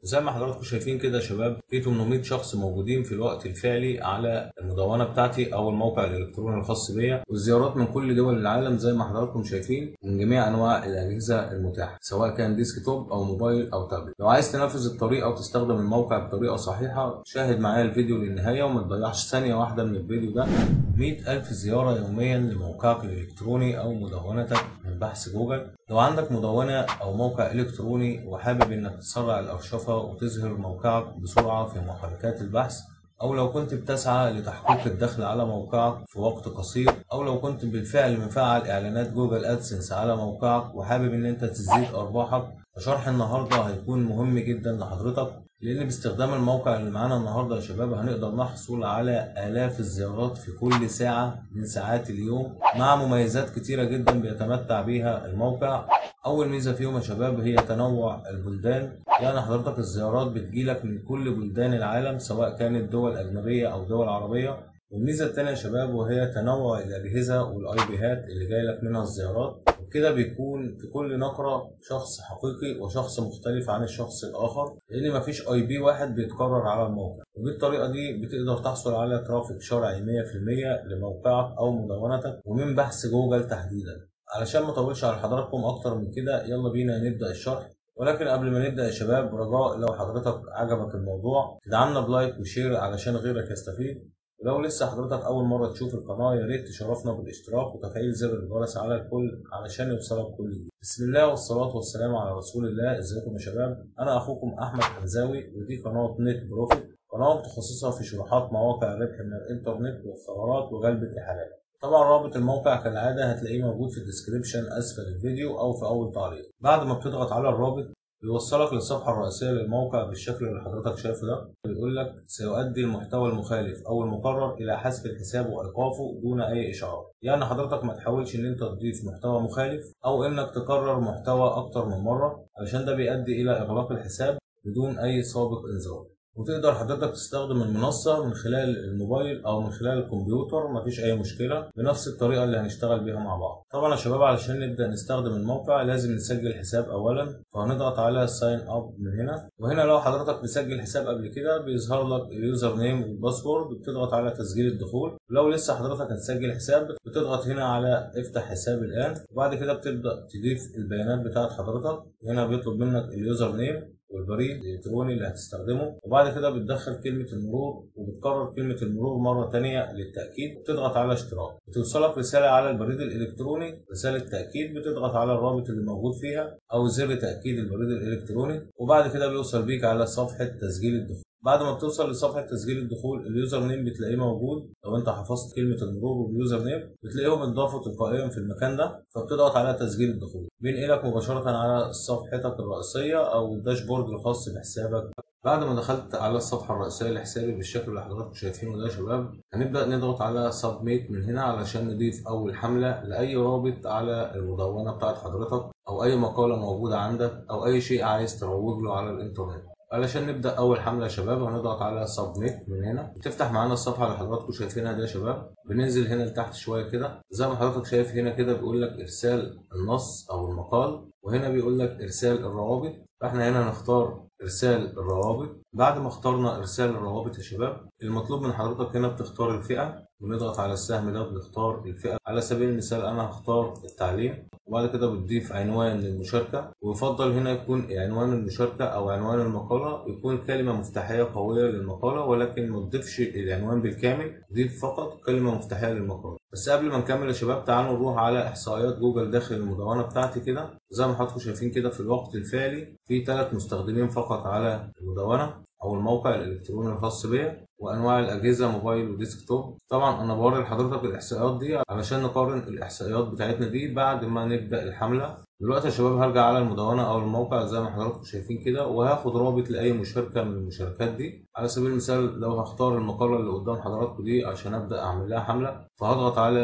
زي ما حضراتكم شايفين كده يا شباب في 800 شخص موجودين في الوقت الفعلي على المدونه بتاعتي او الموقع الالكتروني الخاص بيا والزيارات من كل دول العالم زي ما حضراتكم شايفين من جميع انواع الاجهزه المتاحه سواء كان ديسك توب او موبايل او تابلت لو عايز تنفذ الطريقه وتستخدم الموقع بطريقه صحيحه شاهد معايا الفيديو للنهايه وما تضيعش ثانيه واحده من الفيديو ده 100000 زياره يوميا لموقعك الالكتروني او مدونتك من بحث جوجل لو عندك مدونه او موقع الكتروني وحابب انك تسرع الارشفه وتظهر موقعك بسرعه في محركات البحث أو لو كنت بتسعى لتحقيق الدخل على موقعك في وقت قصير أو لو كنت بالفعل مفعل إعلانات جوجل أدسنس على موقعك وحابب إن أنت تزيد أرباحك فشرح النهاردة هيكون مهم جدا لحضرتك لأن باستخدام الموقع اللي معانا النهاردة يا شباب هنقدر نحصل على آلاف الزيارات في كل ساعة من ساعات اليوم مع مميزات كتيرة جدا بيتمتع بيها الموقع أول ميزة فيهم يا شباب هي تنوع البلدان يعني حضرتك الزيارات بتجيلك من كل بلدان العالم سواء كانت دول أجنبية أو دول عربية والميزة التانية يا شباب وهي تنوع الأجهزة والأي بيهات اللي جايلك منها الزيارات وكده بيكون في كل نقرة شخص حقيقي وشخص مختلف عن الشخص الآخر لأن مفيش أي بي واحد بيتكرر على الموقع وبالطريقة دي بتقدر تحصل على ترافيك شرعي 100% لموقعك أو مدونتك ومن بحث جوجل تحديدا علشان ما اطولش على حضراتكم اكتر من كده يلا بينا نبدا الشرح ولكن قبل ما نبدا يا شباب رجاء لو حضرتك عجبك الموضوع تدعمنا بلايك وشير علشان غيرك يستفيد ولو لسه حضرتك اول مره تشوف القناه يا ريت تشرفنا بالاشتراك وتفعيل زر الجرس على الكل علشان يوصلك كل جديد بسم الله والصلاه والسلام على رسول الله ازيكم يا شباب انا اخوكم احمد حمزاوي ودي قناه نت بروفيت قناه متخصصه في شروحات مواقع الربح من الانترنت والثغرات وجلب الاحالات طبعا رابط الموقع كالعادة هتلاقيه موجود في الديسكريبشن أسفل الفيديو أو في أول تعليق بعد ما بتضغط على الرابط بيوصلك للصفحة الرئيسية للموقع بالشكل اللي حضرتك شايفه ده بيقول لك سيؤدي المحتوى المخالف أو المقرر إلى حذف الحساب وإيقافه دون أي إشعار يعني حضرتك ما تحاولش إن أنت تضيف محتوى مخالف أو إنك تكرر محتوى أكتر من مرة علشان ده بيؤدي إلى إغلاق الحساب بدون أي سابق إنذار وتقدر حضرتك تستخدم المنصة من خلال الموبايل أو من خلال الكمبيوتر مفيش أي مشكلة بنفس الطريقة اللي هنشتغل بيها مع بعض. طبعا يا شباب علشان نبدأ نستخدم الموقع لازم نسجل حساب أولا فهنضغط على ساين أب من هنا وهنا لو حضرتك مسجل حساب قبل كده بيظهر لك اليوزر نيم والباسورد بتضغط على تسجيل الدخول لو لسه حضرتك هتسجل حساب بتضغط هنا على افتح حساب الآن وبعد كده بتبدأ تضيف البيانات بتاعت حضرتك هنا بيطلب منك اليوزر نيم والبريد الالكتروني اللي هتستخدمه وبعد كده بتدخل كلمه المرور وبتكرر كلمه المرور مره ثانيه للتاكيد وتضغط على اشتراك بتوصلك رساله على البريد الالكتروني رساله تاكيد بتضغط على الرابط اللي موجود فيها او زر تاكيد البريد الالكتروني وبعد كده بيوصل بيك على صفحه تسجيل الدخول بعد ما بتوصل لصفحه تسجيل الدخول اليوزر نيم بتلاقيه موجود لو انت حفظت كلمه المرور واليوزر نيم بتلاقيهم اتضافوا تلقائيا في المكان ده فبتضغط على تسجيل الدخول بينقلك مباشره على صفحتك الرئيسيه او الداشبورد الخاص بحسابك بعد ما دخلت على الصفحه الرئيسيه لحسابي بالشكل اللي حضراتكم شايفينه ده يا شباب هنبدا نضغط على سبميت من هنا علشان نضيف اول حمله لاي رابط على المدونه بتاعت حضرتك او اي مقاله موجوده عندك او اي شيء عايز تروج له على الانترنت علشان نبدا اول حمله يا شباب هنضغط على سبميت من هنا بتفتح معانا الصفحه اللي حضراتكم شايفينها دي يا شباب بننزل هنا لتحت شويه كده زي ما حضرتك شايف هنا كده بيقول لك ارسال النص او المقال وهنا بيقول لك ارسال الروابط فاحنا هنا هنختار ارسال الروابط بعد ما اخترنا ارسال الروابط يا شباب المطلوب من حضرتك هنا بتختار الفئه ونضغط على السهم ده بنختار الفئه على سبيل المثال انا هختار التعليم وبعد كده بتضيف عنوان للمشاركة ويفضل هنا يكون عنوان المشاركة أو عنوان المقالة يكون كلمة مفتاحية قوية للمقالة ولكن ما تضيفش العنوان بالكامل ضيف فقط كلمة مفتاحية للمقالة بس قبل ما نكمل يا شباب تعالوا نروح على إحصائيات جوجل داخل المدونة بتاعتي كده زي ما حضراتكم شايفين كده في الوقت الفعلي في ثلاث مستخدمين فقط على المدونة او الموقع الالكتروني الخاص بيا وانواع الاجهزه موبايل وديسكتوب طبعا انا بوري لحضرتك الاحصائيات دي علشان نقارن الاحصائيات بتاعتنا دي بعد ما نبدا الحمله دلوقتي يا شباب هرجع على المدونه او الموقع زي ما حضراتكم شايفين كده وهاخد رابط لاي مشاركه من المشاركات دي على سبيل المثال لو هختار المقاله اللي قدام حضراتكم دي عشان ابدا اعمل لها حمله فهضغط على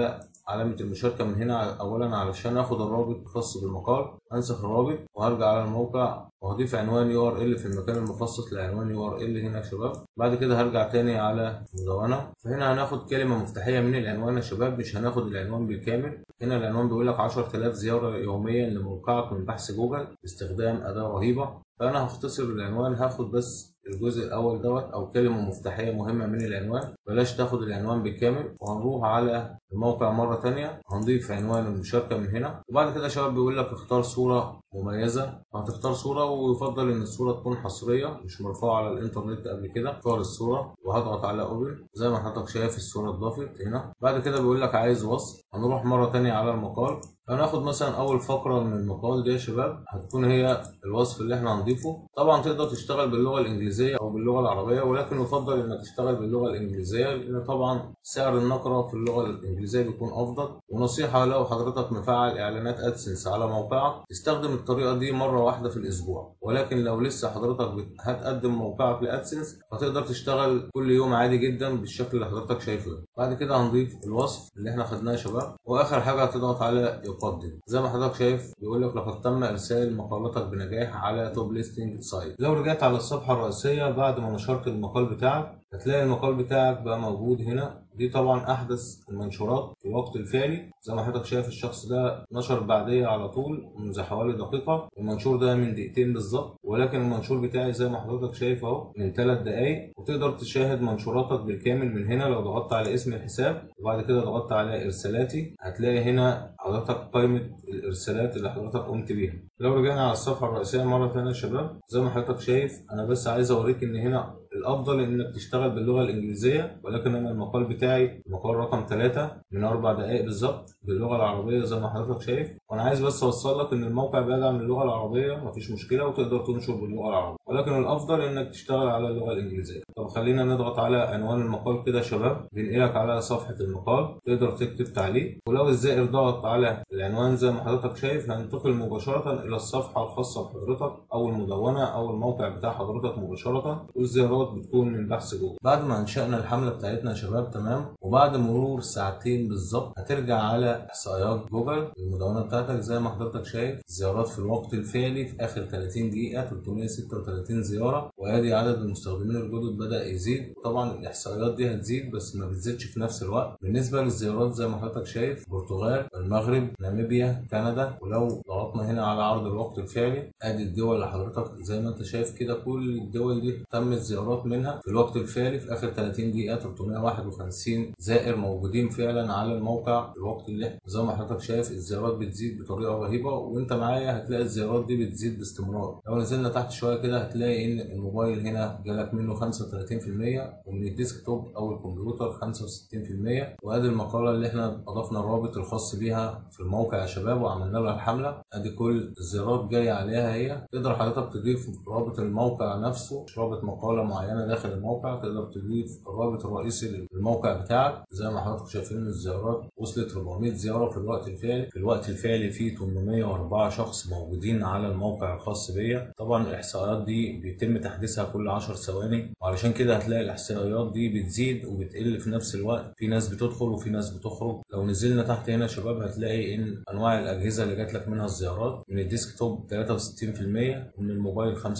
علامة المشاركة من هنا أولا علشان آخد الرابط الخاص بالمقال أنسخ الرابط وهرجع على الموقع وهضيف عنوان يو ار ال في المكان المخصص لعنوان يو ار ال هنا يا شباب بعد كده هرجع تاني على المدونة فهنا هناخد كلمة مفتاحية من العنوان يا شباب مش هناخد العنوان بالكامل هنا العنوان بيقول لك 10000 زيارة يوميا لموقعك من بحث جوجل باستخدام أداة رهيبة فأنا هختصر العنوان هاخد بس الجزء الاول دوت او كلمه مفتاحيه مهمه من العنوان بلاش تاخد العنوان بالكامل وهنروح على الموقع مره تانية هنضيف عنوان المشاركه من هنا وبعد كده يا شباب بيقول لك اختار صوره مميزه فهتختار صوره ويفضل ان الصوره تكون حصريه مش مرفوعه على الانترنت قبل كده اختار الصوره وهضغط على اوبن زي ما حضرتك شايف الصوره اتضافت هنا بعد كده بيقول لك عايز وصف هنروح مره تانية على المقال هناخد مثلا اول فقره من المقال دي يا شباب هتكون هي الوصف اللي احنا هنضيفه طبعا تقدر تشتغل باللغه الانجليزيه او باللغه العربيه ولكن يفضل انك تشتغل باللغه الانجليزيه لان طبعا سعر النقره في اللغه الانجليزيه بيكون افضل ونصيحه لو حضرتك مفعل اعلانات ادسنس على موقعك استخدم الطريقه دي مره واحده في الاسبوع ولكن لو لسه حضرتك هتقدم موقعك لادسنس فتقدر تشتغل كل يوم عادي جدا بالشكل اللي حضرتك شايفه بعد كده هنضيف الوصف اللي احنا خدناه يا شباب واخر حاجه هتضغط على يقدم زي ما حضرتك شايف بيقول لك لقد تم ارسال مقالتك بنجاح على توب ليستنج سايت لو رجعت على الصفحه الرئيسيه بعد ما نشرت المقال بتاعك هتلاقي المقال بتاعك بقى موجود هنا دي طبعا احدث المنشورات في الوقت الفعلي زي ما حضرتك شايف الشخص ده نشر بعديه على طول منذ حوالي دقيقه المنشور ده من دقيقتين بالظبط ولكن المنشور بتاعي زي ما حضرتك شايف اهو من ثلاث دقايق وتقدر تشاهد منشوراتك بالكامل من هنا لو ضغطت على اسم الحساب وبعد كده ضغطت على ارسالاتي هتلاقي هنا حضرتك قائمه الارسالات اللي حضرتك قمت بيها لو رجعنا على الصفحه الرئيسيه مره ثانيه يا شباب زي ما حضرتك شايف انا بس عايز اوريك ان هنا الافضل انك تشتغل باللغه الانجليزيه ولكن انا المقال بتاعي المقال رقم 3 من اربع دقائق بالظبط باللغه العربيه زي ما حضرتك شايف وانا عايز بس اوصل لك ان الموقع بيدعم اللغه العربيه مفيش مشكله وتقدر تنشر باللغه العربيه ولكن الافضل انك تشتغل على اللغه الانجليزيه طب خلينا نضغط على عنوان المقال كده يا شباب بينقلك على صفحه المقال تقدر تكتب تعليق ولو الزائر ضغط على العنوان زي ما حضرتك شايف هننتقل مباشره الى الصفحه الخاصه بحضرتك او المدونه او الموقع بتاع حضرتك مباشره والزيارات بتكون من بحث جوجل بعد ما انشانا الحمله بتاعتنا يا شباب تمام وبعد مرور ساعتين بالظبط هترجع على احصائيات جوجل المدونه بتاعتك زي ما حضرتك شايف زيارات في الوقت الفعلي في اخر 30 دقيقه 336 زياره وادي عدد المستخدمين الجدد بدا يزيد طبعا الاحصائيات دي هتزيد بس ما بتزيدش في نفس الوقت بالنسبه للزيارات زي ما حضرتك شايف البرتغال المغرب ناميبيا كندا ولو ضغطنا هنا على عرض الوقت الفعلي ادي الدول اللي حضرتك زي ما انت شايف كده كل الدول دي تم الزيارات منها في الوقت الفعلي في اخر 30 دقيقه 351 زائر موجودين فعلا على الموقع في الوقت اللي احنا زي ما حضرتك شايف الزيارات بتزيد بطريقه رهيبه وانت معايا هتلاقي الزيارات دي بتزيد باستمرار لو نزلنا تحت شويه كده هتلاقي ان الموبايل هنا جالك منه 35% ومن الديسك توب او الكمبيوتر 65% وادي المقاله اللي احنا اضفنا الرابط الخاص بيها في الموقع يا شباب وعملنا لها الحمله ادي كل الزيارات جايه عليها هي تقدر حضرتك تضيف رابط الموقع نفسه مش رابط مقاله معينه داخل الموقع تقدر تضيف الرابط الرئيسي للموقع بتاعك زي ما حضرتك شايفين الزيارات وصلت 400 زياره في الوقت الفعلي في الوقت الفعلي في 804 شخص موجودين على الموقع الخاص بيا طبعا الاحصائيات دي بيتم تحديثها كل 10 ثواني وعلشان كده هتلاقي الاحصائيات دي بتزيد وبتقل في نفس الوقت في ناس بتدخل وفي ناس بتخرج لو نزلنا تحت هنا يا شباب هتلاقي ان انواع الاجهزه اللي جات لك منها الزيارات من الديسك توب 63% ومن الموبايل 35%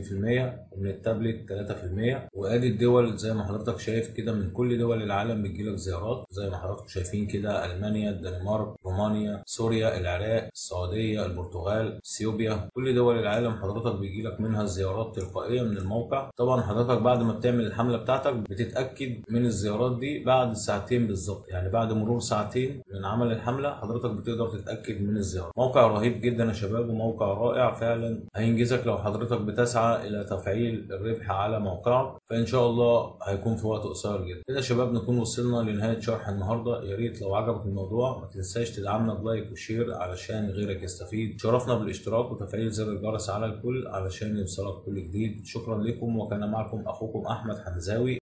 ومن التابلت 3% وادي الدول زي ما حضرتك شايف كده من كل دول العالم بتجيلك زيارات زي ما حضرتك شايفين كده المانيا الدنمارك رومانيا سوريا العراق السعوديه البرتغال اثيوبيا كل دول العالم حضرتك بيجيلك منها زيارات تلقائيه من الموقع طبعا حضرتك بعد ما بتعمل الحمله بتاعتك بتتاكد من الزيارات دي بعد ساعتين بالظبط يعني بعد مرور ساعتين من عمل الحمله حضرتك بتقدر تتاكد من الزيارات موقع رهيب جدا يا شباب وموقع رائع فعلا هينجزك لو حضرتك بتسعى الى تفعيل الربح على موقعك فان شاء الله هيكون في وقت قصير جدا كده يا شباب نكون وصلنا لنهايه شرح النهارده يا ريت لو عجبك الموضوع ما تنساش تدعمنا بلايك وشير علشان غيرك يستفيد شرفنا بالاشتراك وتفعيل زر الجرس على الكل علشان يوصلك كل جديد شكرا لكم وكان معكم اخوكم احمد حمزاوي